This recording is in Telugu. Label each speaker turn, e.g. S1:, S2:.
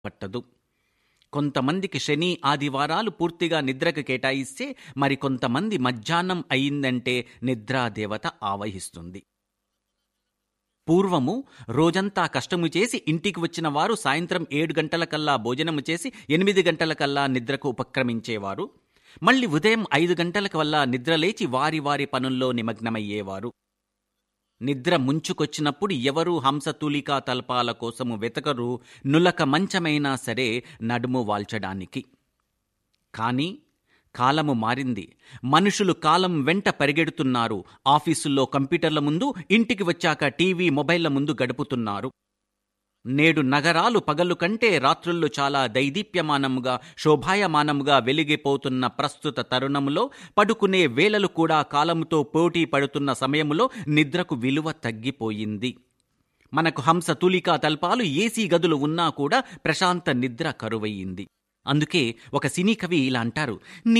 S1: పట్టదు కొంతమందికి శని ఆదివారాలు పూర్తిగా నిద్రకు కేటాయిస్తే మరి కొంతమంది మధ్యాహ్నం అయిందంటే నిద్రాదేవత ఆవహిస్తుంది పూర్వము రోజంతా కష్టము చేసి ఇంటికి వచ్చిన వారు సాయంత్రం ఏడు గంటలకల్లా భోజనము చేసి ఎనిమిది గంటలకల్లా నిద్రకు ఉపక్రమించేవారు మళ్ళీ ఉదయం ఐదు గంటలకు వల్ల నిద్రలేచి వారి వారి పనుల్లో నిమగ్నమయ్యేవారు నిద్ర ముంచుకొచ్చినప్పుడు ఎవరూ హంసతూలికా తల్పాల కోసము వెతకరు నులక మంచమైనా సరే నడుము వాల్చడానికి కానీ కాలము మారింది మనుషులు కాలం వెంట పరిగెడుతున్నారు ఆఫీసుల్లో కంప్యూటర్ల ముందు ఇంటికి వచ్చాక టీవీ మొబైళ్ల ముందు గడుపుతున్నారు నేడు నగరాలు పగలు కంటే రాత్రుళ్ళు చాలా దైదీప్యమానముగా శోభాయమానముగా వెలిగిపోతున్న ప్రస్తుత తరుణములో పడుకునే వేళలు కూడా కాలముతో పోటీ పడుతున్న సమయములో నిద్రకు విలువ తగ్గిపోయింది మనకు హంస తులికా తల్పాలు ఏసీ గదులు ఉన్నా కూడా ప్రశాంత నిద్ర కరువయ్యింది అందుకే ఒక సినీ కవి ఇలా అంటారు